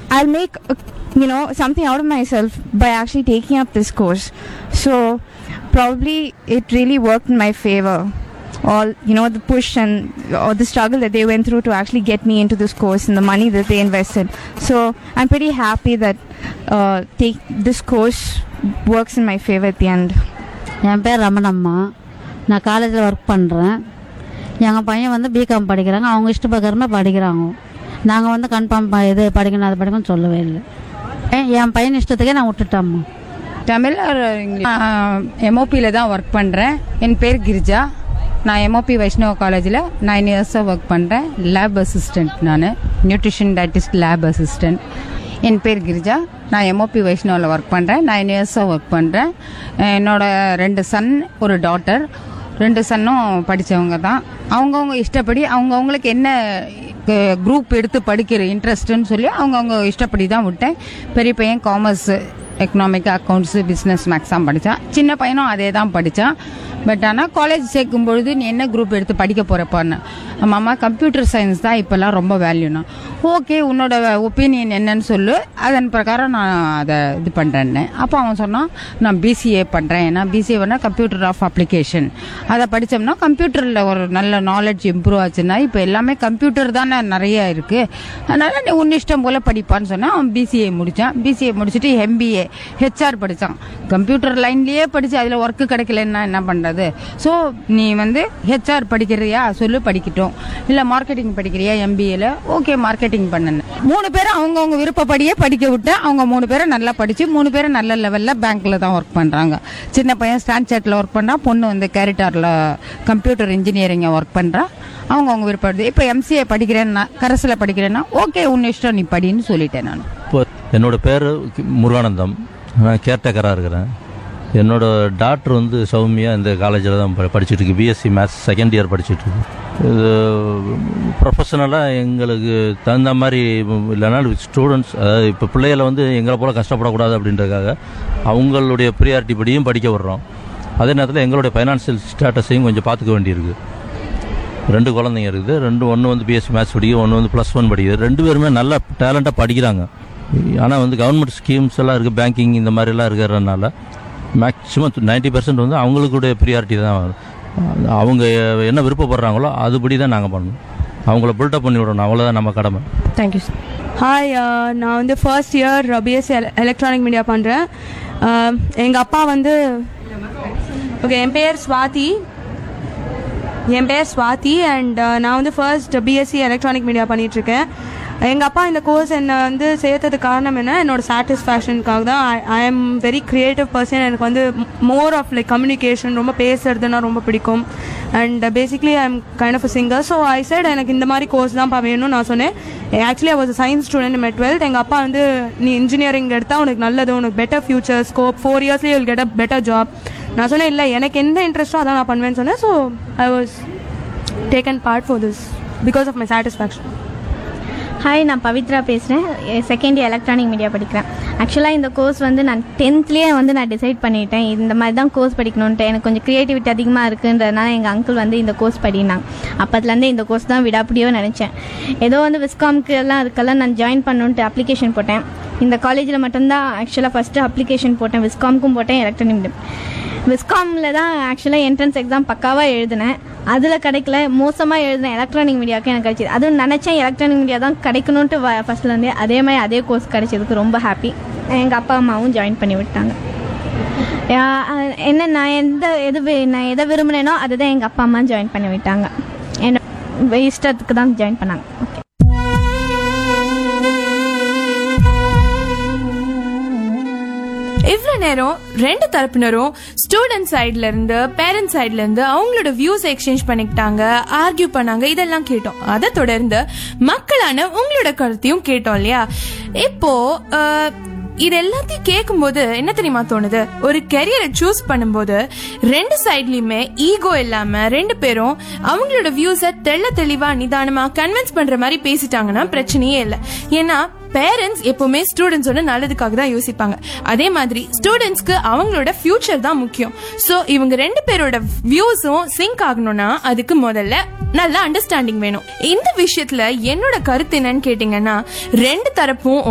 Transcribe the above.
I'll make uh, you know something out of myself by actually taking up this course. So probably it really worked in my favor. All you know the push and or the struggle that they went through to actually get me into this course and the money that they invested. So I'm pretty happy that uh, take this course works in my favor at the end. என் பேர் ரமணம்மா நான் காலேஜில் work பண்ணுறேன் எங்கள் பையன் வந்து BCom படிக்கிறாங்க அவங்க இஷ்ட பிரகாரமாக படிக்கிறாங்க நாங்கள் வந்து கன்ஃபார்ம் இது படிக்கணும் அது படிக்கணும்னு சொல்லவே இல்லை என் என் பையன் இஷ்டத்துக்கே நான் விட்டுட்டேம்மா தமிழ் எம்ஓபியில் தான் ஒர்க் பண்ணுறேன் என் பேர் கிரிஜா நான் எம்ஓபி வைஷ்ணவ காலேஜில் நைன் இயர்ஸாக ஒர்க் பண்ணுறேன் லேப் அசிஸ்டன்ட் நான் நியூட்ரிஷன் டயட்டிஸ்ட் லேப் அசிஸ்டன்ட் என் பேர் கிரிஜா நான் எம்ஓபி வைஷ்ணவில் ஒர்க் பண்ணுறேன் நைன் இயர்ஸாக ஒர்க் பண்ணுறேன் என்னோட ரெண்டு சன் ஒரு டாட்டர் ரெண்டு சன்னும் படித்தவங்க தான் அவங்கவுங்க இஷ்டப்படி அவங்கவுங்களுக்கு என்ன குரூப் எடுத்து படிக்கிற இன்ட்ரெஸ்ட்டுன்னு சொல்லி அவங்கவுங்க இஷ்டப்படி தான் விட்டேன் பெரிய பையன் commerce economic accounts business maths தான் படித்தான் சின்ன பையனும் அதே தான் படித்தான் பட் ஆனால் காலேஜ் சேர்க்கும் பொழுது நீ என்ன குரூப் எடுத்து படிக்க போகிறப்பான்னு மாமா கம்ப்யூட்டர் சயின்ஸ் தான் இப்போல்லாம் ரொம்ப வேல்யூனா ஓகே உன்னோட ஒப்பீனியன் என்னன்னு சொல்லு அதன் பிரகாரம் நான் அதை இது பண்ணுறேன்னு அப்போ அவன் சொன்னான் நான் பிசிஏ பண்ணுறேன் ஏன்னா பிசிஏ பண்ணால் கம்ப்யூட்டர் ஆஃப் அப்ளிகேஷன் அதை படித்தோம்னா கம்ப்யூட்டரில் ஒரு நல்ல நாலேஜ் இம்ப்ரூவ் ஆச்சுன்னா இப்போ எல்லாமே கம்ப்யூட்டர் தானே நிறைய இருக்குது அதனால் நீ உன் இஷ்டம் போல் படிப்பான்னு சொன்னால் அவன் பிசிஏ முடித்தான் பிசிஏ முடிச்சுட்டு எம்பிஏ ஹெச்ஆர் படித்தான் கம்ப்யூட்டர் லைன்லேயே படித்து அதில் ஒர்க்கு கிடைக்கலன்னா என்ன பண்ணுறது ஸோ நீ வந்து ஹெச்ஆர் படிக்கிறியா சொல்லு படிக்கட்டும் இல்லை மார்க்கெட்டிங் படிக்கிறியா எம்பிஏல ஓகே மார்க்கெட்டிங் பண்ணுன்னு மூணு பேரும் அவங்கவுங்க விருப்பப்படியே படிக்க விட்டேன் அவங்க மூணு பேரும் நல்லா படித்து மூணு பேரும் நல்ல லெவலில் பேங்க்கில் தான் ஒர்க் பண்ணுறாங்க சின்ன பையன் ஸ்டாண்ட் சாட்டில் ஒர்க் பண்ணுறான் பொண்ணு வந்து கேரிட்டாரில் கம்ப்யூட்டர் இன்ஜினியரிங்கை ஒர்க் பண்ணுறா அவங்கவுங்க விருப்பப்படுது இப்போ எம்சிஏ படிக்கிறேன்னா கரஸில் படிக்கிறேன்னா ஓகே உன் இஷ்டம் நீ படின்னு சொல்லிட்டேன் நான் இப்போ என்னோட பேர் முருகானந்தம் நான் கேர்டேக்கராக இருக்கிறேன் என்னோட டாக்டர் வந்து சௌமியா இந்த காலேஜில் தான் ப- படிச்சிட்டு இருக்கு பிஎஸ்சி மேத்ஸ் செகண்ட் இயர் படிச்சிட்டு இருக்கு இது ப்ரொஃபஷனலாக எங்களுக்கு தகுந்த மாதிரி இல்லைனாலும் ஸ்டூடெண்ட்ஸ் அதாவது இப்போ பிள்ளைகளை வந்து எங்களை போல் கஷ்டப்படக்கூடாது அப்படின்றதுக்காக அவங்களுடைய ப்ரியாரிட்டி படியும் படிக்க விடுறோம் அதே நேரத்தில் எங்களுடைய ஃபைனான்சியல் ஸ்டேட்டஸையும் கொஞ்சம் பார்த்துக்க வேண்டியிருக்கு ரெண்டு குழந்தைங்க இருக்குது ரெண்டு ஒன்று வந்து பிஎஸ்சி மேத்ஸ் படிக்குது ஒன்று வந்து ப்ளஸ் ஒன் படிக்குது ரெண்டு பேருமே நல்லா டேலண்டாக படிக்கிறாங்க ஆனால் வந்து கவர்மெண்ட் ஸ்கீம்ஸ் எல்லாம் இருக்குது பேங்கிங் இந்த மாதிரிலாம் இருக்கிறதுனால மேக்ஸிமம் நைன்ட்டி பர்சன்ட் வந்து அவங்களுடைய ப்ரியாரிட்டி தான் வரும். அவங்க என்ன விருப்பப்படுறாங்களோ அதுபடி தான் நாங்கள் பண்ணணும் அவங்கள பில்டப் பண்ணி விடணும் அவ்வளோதான் நம்ம கடமை தேங்க்யூ ஹாய் நான் வந்து first year BSc electronic media பண்ணுறேன் எங்கள் அப்பா வந்து ஓகே என் பேர் ஸ்வாதி என் பேர் ஸ்வாதி அண்ட் நான் வந்து ஃபர்ஸ்ட் பிஎஸ்சி எலக்ட்ரானிக் மீடியா பண்ணிகிட்ருக்கேன் எங்கள் அப்பா இந்த கோர்ஸ் என்னை வந்து சேர்த்ததுக்கு காரணம் என்ன என்னோட சாட்டிஸ்ஃபேக்ஷனுக்காக தான் I am very creative person எனக்கு வந்து மோர் ஆஃப் லைக் கம்யூனிகேஷன் ரொம்ப பேசுறதுன்னா ரொம்ப பிடிக்கும் and basically I am kind of singer so I said எனக்கு இந்த மாதிரி கோர்ஸ் தான் வேணும்னு நான் சொன்னேன் actually I was science student med twelfth எங்கள் அப்பா வந்து நீ இன்ஜினியரிங் எடுத்தால் உனக்கு நல்லது உனக்கு பெட்டர் ஃபியூச்சர் ஸ்கோப் ஃபோர் இயர்ஸ்லேயே will get a better job நான் சொன்னேன் இல்லை எனக்கு எந்த இன்ட்ரெஸ்ட்டோ அதான் நான் பண்ணுவேன்னு சொன்னேன் so I was taken part for this because of my satisfaction hi நான் பவித்ரா பேசுகிறேன் செகண்ட் இயர் எலக்ட்ரானிக் மீடியா படிக்கிறேன் ஆக்சுவலாக இந்த கோர்ஸ் வந்து நான் டென்த்லேயே வந்து நான் டிசைட் பண்ணிட்டேன் இந்த மாதிரி தான் கோர்ஸ் படிக்கணுன்ட்டு எனக்கு கொஞ்சம் க்ரியேட்டிவிட்டி அதிகமாக இருக்குன்றதுனால எங்கள் அங்கிள் வந்து இந்த கோர்ஸ் படினாங்க அப்போத்துலேருந்து இந்த கோர்ஸ் தான் விடாப்படியோ நினச்சேன் ஏதோ வந்து விஸ்காம்க்கு எல்லாம் அதுக்கெல்லாம் நான் ஜாயின் பண்ணணுன்ட்டு அப்ளிகேஷன் போட்டேன் இந்த காலேஜில் மட்டும்தான் ஆக்சுவலாக ஃபஸ்ட்டு அப்ளிகேஷன் போட்டேன் விஸ்காம்க்கும் போட்டேன் எலக்ட்ரானிக் மீடியம் விஸ்காமில் தான் ஆக்சுவலாக என்ட்ரன்ஸ் எக்ஸாம் பக்காவாக எழுதினேன் அதில் கிடைக்கல மோசமாக எழுதினேன் எலக்ட்ரானிக் மீடியாவுக்கு எனக்கு கிடைச்சிது அதுவும் நினச்சேன் எலக்ட்ரானிக் மீடியா தான் கிடைக்கணுன்ட்டு வ ஃபஸ்ட்லேருந்தே அதே மாதிரி அதே கோர்ஸ் கிடைச்சதுக்கு ரொம்ப ஹாப்பி எங்கள் அப்பா அம்மாவும் ஜாயின் பண்ணி விட்டாங்க யா- அஹ் என்ன நான் எந்த எது வி- நான் எதை விரும்பினேனோ அதுதான் எங்கள் அப்பா அம்மா ஜாயின் பண்ணி விட்டாங்க என்ன இஷ்டத்துக்கு தான் ஜாயின் பண்ணாங்க ஓகே இவ்வளவு நேரம் ரெண்டு தரப்பினரும் ஸ்டூடெண்ட் சைட்ல இருந்து பேரண்ட் சைட்ல இருந்து அவங்களோட வியூஸ் எக்ஸ்சேஞ்ச் பண்ணிக்கிட்டாங்க ஆர்கியூ பண்ணாங்க இதெல்லாம் கேட்டோம் அதை தொடர்ந்து மக்களான உங்களோட கருத்தையும் கேட்டோம் இல்லையா இப்போ அஹ், இது எல்லாத்தையும் கேட்கும்போது என்ன தெரியுமா தோணுது ஒரு கெரியரை சூஸ் பண்ணும்போது ரெண்டு சைட்லயுமே ஈகோ இல்லாம ரெண்டு பேரும் அவங்களோட வியூஸை தெள்ள தெளிவா நிதானமா கன்வின்ஸ் பண்ற மாதிரி பேசிட்டாங்கன்னா பிரச்சனையே இல்லை ஏன்னா பேரண்ட்ஸ் எப்பவுமே ஸ்டூடெண்ட்ஸோட நல்லதுக்காக தான் யோசிப்பாங்க அதே மாதிரி ஸ்டூடெண்ட்ஸ்க்கு அவங்களோட ஃபியூச்சர் தான் முக்கியம் ஸோ இவங்க ரெண்டு பேரோட வியூஸும் சிங்க் ஆகணும்னா அதுக்கு முதல்ல நல்ல அண்டர்ஸ்டாண்டிங் வேணும் இந்த விஷயத்துல என்னோட கருத்து என்னன்னு கேட்டீங்கன்னா ரெண்டு தரப்பும்